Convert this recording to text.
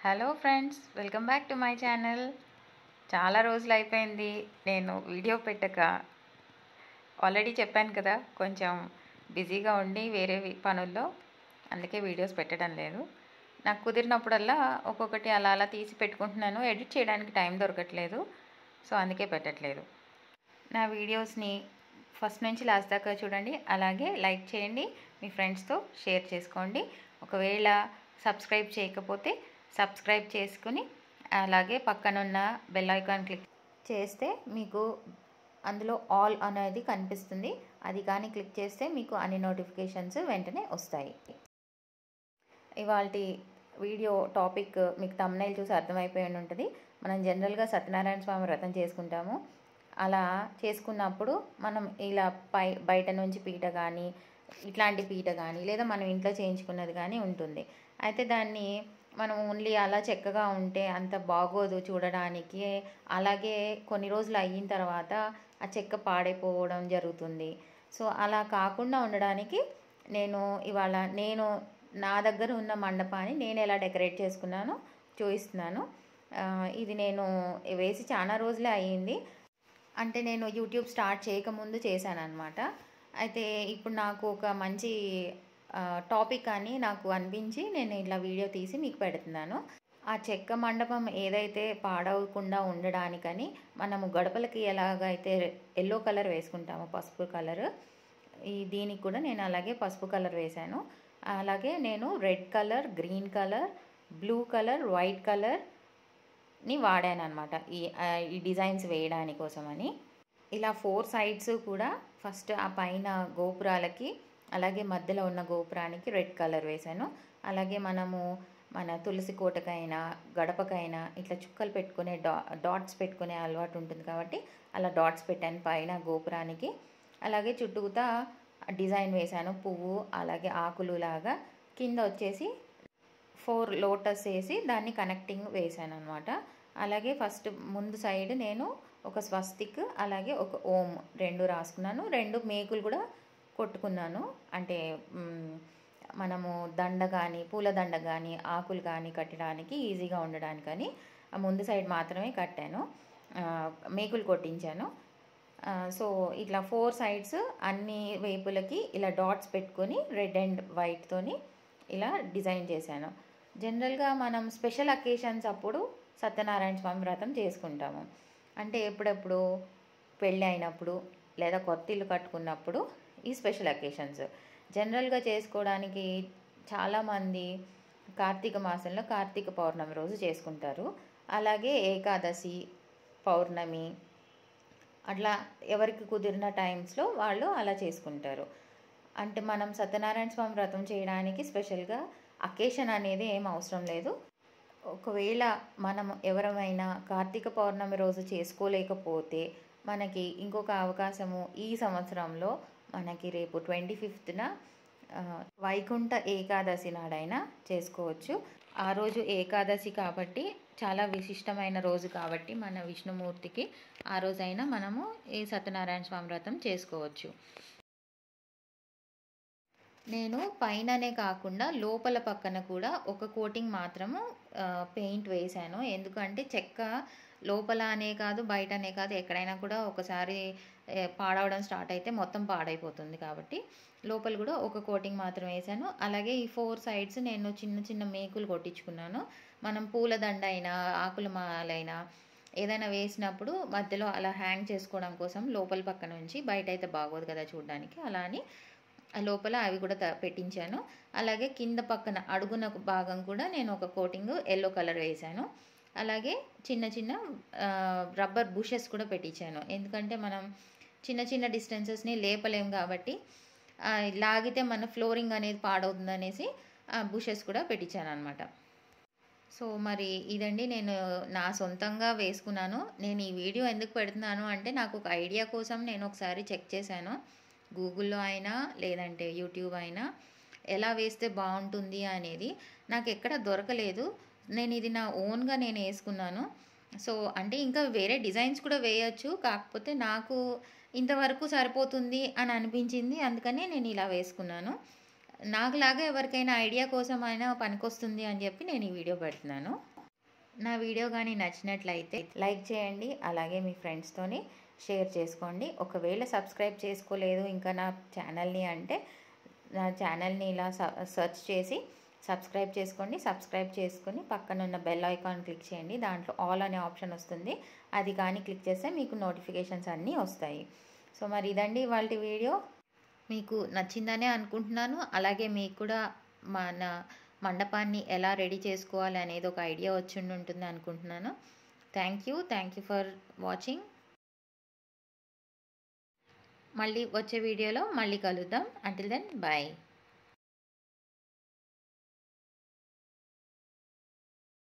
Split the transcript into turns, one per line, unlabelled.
hello friends welcome back to my channel చాలా రోజులు అయిపోయింది నేను వీడియో పెట్టక ఆల్రెడీ చెప్పాను కదా కొంచెం బిజీగా ఉండి వేరే వి- పనుల్లో అందుకే వీడియోస్ పెట్టడం లేదు నాకు కుదిరినప్పుడల్లా ఒక్కొక్కటి అలా అలా తీసి పెట్టుకుంటున్నాను ఎడిట్ చేయడానికి టైం దొరకట్లేదు సో అందుకే పెట్టట్లేదు నా వీడియోస్ని ఫస్ట్ నుంచి లాస్ట్ దాకా చూడండి అలాగే లైక్ చేయండి మీ ఫ్రెండ్స్తో షేర్ చేసుకోండి ఒకవేళ సబ్స్క్రైబ్ చేయకపోతే సబ్స్క్రైబ్ చేసుకుని అలాగే పక్కనున్న బెల్ ఐకాన్ క్లిక్ చేస్తే మీకు అందులో ఆల్ అనేది కనిపిస్తుంది అది కానీ క్లిక్ చేస్తే మీకు అన్ని నోటిఫికేషన్స్ వెంటనే వస్తాయి ఇవాళ వీడియో టాపిక్ మీకు తమ్నైల్ చూసి అర్థమైపోయి ఉంటుంది మనం జనరల్గా సత్యనారాయణ స్వామి వ్రతం చేసుకుంటాము అలా చేసుకున్నప్పుడు మనం ఇలా పై బయట నుంచి పీట కానీ ఇట్లాంటి పీట కానీ లేదా మనం ఇంట్లో చేయించుకున్నది కానీ ఉంటుంది అయితే దాన్ని మనం ఓన్లీ అలా చెక్కగా ఉంటే అంత బాగోదు చూడడానికి అలాగే కొన్ని రోజులు అయిన తర్వాత ఆ చెక్క పాడైపోవడం జరుగుతుంది సో అలా కాకుండా ఉండడానికి నేను ఇవాళ నేను నా దగ్గర ఉన్న మండపాన్ని నేను ఎలా డెకరేట్ చేసుకున్నానో చూపిస్తున్నాను ఆ, ఇది నేను వేసి చాలా రోజులే అయ్యింది అంటే నేను యూట్యూబ్ స్టార్ట్ చేయకముందు చేశాను అనమాట అయితే ఇప్పుడు నాకు ఒక మంచి ఆ, టాపిక్ అని నాకు అనిపించి నేను ఇట్లా వీడియో తీసి మీకు పెడుతున్నాను ఆ చెక్క మండపం ఏదైతే పాడవకుండా ఉండడానికని మనము గడపలకి ఎలాగైతే ఎల్లో కలర్ వేసుకుంటామో పసుపు కలర్ ఈ దీనికి కూడా నేను అలాగే పసుపు కలర్ వేశాను అలాగే నేను red colour green colour blue colour white colour ని వాడాను అనమాట ఈ ఆ, ఈ డిజైన్స్ వేయడాని కోసమని ఇలా ఫోర్ సైడ్స్ కూడా ఫస్ట్ ఆ పైన గోపురాలకి అలాగే మధ్యలో ఉన్న గోపురానికి రెడ్ కలర్ వేశాను అలాగే మనము మన తులసి కోటకైనా గడపకైనా ఇట్లా చుక్కలు పెట్టుకునే డా డాట్స్ పెట్టుకునే అలవాటు ఉంటుంది కాబట్టి అలా డాట్స్ పెట్టాను పైన గోపురానికి అలాగే చుట్టూతా డిజైన్ వేశాను పువ్వు అలాగే ఆకులు లాగా కింద వచ్చేసి ఫోర్ లోటస్ వేసి దాన్ని కనెక్టింగ్ వేసాను అనమాట అలాగే ఫస్ట్ ముందు సైడ్ నేను ఒక స్వస్తిక్ అలాగే ఒక ఓం రెండు రాసుకున్నాను రెండు మేకులు కూడా కొట్టుకున్నాను అంటే మ్, మనము దండ కానీ పూల దండ కానీ ఆకులు కానీ కట్టడానికి ఈజీగా ఉండడానికని ఆ ముందు సైడ్ మాత్రమే కట్టాను ఆ, మేకులు కొట్టించాను ఆ, సో ఇట్లా ఫోర్ సైడ్స్ అన్ని వైపులకి ఇలా డాట్స్ పెట్టుకొని రెడ్ అండ్ వైట్తోని ఇలా డిజైన్ చేశాను జనరల్గా మనం స్పెషల్ అకేషన్స్ అప్పుడు సత్యనారాయణ స్వామి వ్రతం చేసుకుంటాము అంటే ఎప్పుడెప్పుడు పెళ్ళి అయినప్పుడు లేదా కొత్త ఇల్లు కట్టుకున్నప్పుడు ఈ స్పెషల్ అకేషన్స్ జనరల్గా చేసుకోవడానికి చాలామంది కార్తీక మాసంలో కార్తీక పౌర్ణమి రోజు చేసుకుంటారు అలాగే ఏకాదశి పౌర్ణమి అట్లా ఎవరికి కుదిరిన టైమ్స్లో వాళ్ళు అలా చేసుకుంటారు అంటే మనం సత్యనారాయణ స్వామి వ్రతం చేయడానికి స్పెషల్గా అకేషన్ అనేది ఏం అవసరం లేదు ఒకవేళ మనం ఎవరమైనా కార్తీక పౌర్ణమి రోజు చేసుకోలేకపోతే మనకి ఇంకొక అవకాశము ఈ సంవత్సరంలో మనకి రేపు ట్వంటీ ఫిఫ్త్న వైకుంఠ ఏకాదశి నాడైనా చేసుకోవచ్చు ఆ రోజు ఏకాదశి కాబట్టి చాలా విశిష్టమైన రోజు కాబట్టి మన విష్ణుమూర్తికి ఆ రోజైనా మనము ఈ సత్యనారాయణ స్వామి వ్రతం చేసుకోవచ్చు నేను పైననే కాకుండా లోపల పక్కన కూడా ఒక కోటింగ్ మాత్రము ఆ, పెయింట్ వేశాను ఎందుకంటే చెక్క లోపల అనే కాదు బయటనే కాదు ఎక్కడైనా కూడా ఒకసారి ఏ, పాడవడం స్టార్ట్ అయితే మొత్తం పాడైపోతుంది కాబట్టి లోపల కూడా ఒక కోటింగ్ మాత్రం వేశాను అలాగే ఈ ఫోర్ సైడ్స్ నేను చిన్న చిన్న మేకులు కొట్టించుకున్నాను మనం పూలదండ అయినా ఆకుల మాలైనా ఏదైనా వేసినప్పుడు మధ్యలో అలా హ్యాంగ్ చేసుకోవడం కోసం లోపల పక్క నుంచి బయట అయితే బాగోదు కదా చూడడానికి అలా అని ఆ లోపల అవి కూడా త- పెట్టించాను అలాగే కింద పక్కన అడుగున ఒక భాగం కూడా నేను ఒక కోటింగ్ ఎల్లో కలర్ వేశాను అలాగే చిన్న చిన్న ఆ, రబ్బర్ బుషెస్ కూడా పెట్టించాను ఎందుకంటే మనం చిన్న చిన్న డిస్టెన్సెస్ని లేపలేం కాబట్టి ఆ, లాగితే మన ఫ్లోరింగ్ అనేది పాడవుతుంది అనేసి ఆ బుషెస్ కూడా పెట్టించాను అనమాట సో మరి ఇదండి నేను నా సొంతంగా వేసుకున్నాను నేను ఈ వీడియో ఎందుకు పెడుతున్నాను అంటే నాకు ఒక ఐడియా కోసం నేను ఒకసారి చెక్ చేశాను గూగుల్లో అయినా లేదంటే యూట్యూబ్ అయినా ఎలా వేస్తే బాగుంటుంది అనేది నాకు ఎక్కడ దొరకలేదు నేను ఇది నా ఓన్గా నేను వేసుకున్నాను సో అంటే ఇంకా వేరే డిజైన్స్ కూడా వేయచ్చు కాకపోతే నాకు ఇంతవరకు సరిపోతుంది అని అనిపించింది అందుకనే నేను ఇలా వేసుకున్నాను నాకులాగా ఎవరికైనా ఐడియా కోసం అయినా పనికొస్తుంది అని చెప్పి నేను ఈ వీడియో పెడుతున్నాను నా వీడియో కానీ నచ్చినట్లయితే లైక్ చేయండి అలాగే మీ ఫ్రెండ్స్తోని షేర్ చేసుకోండి ఒకవేళ సబ్స్క్రైబ్ చేసుకోలేదు ఇంకా నా ఛానల్ని అంటే నా ఛానల్ని ఇలా సెర్చ్ చేసి సబ్స్క్రైబ్ చేసుకోండి సబ్స్క్రైబ్ చేసుకుని పక్కన ఉన్న బెల్ ఐకాన్ క్లిక్ చేయండి దాంట్లో ఆల్ అనే ఆప్షన్ వస్తుంది అది కానీ క్లిక్ చేస్తే మీకు నోటిఫికేషన్స్ అన్నీ వస్తాయి సో మరి ఇదండి ఇవాళ వీడియో మీకు నచ్చిందనే అనుకుంటున్నాను అలాగే మీకు కూడా మన మండపాన్ని ఎలా రెడీ చేసుకోవాలి అనేది ఒక ఐడియా వచ్చి ఉంటుంది అనుకుంటున్నాను thank you thank you for watching మళ్ళీ వచ్చే వీడియోలో మళ్ళీ కలుద్దాం అంటిల్ దెన్ బాయ్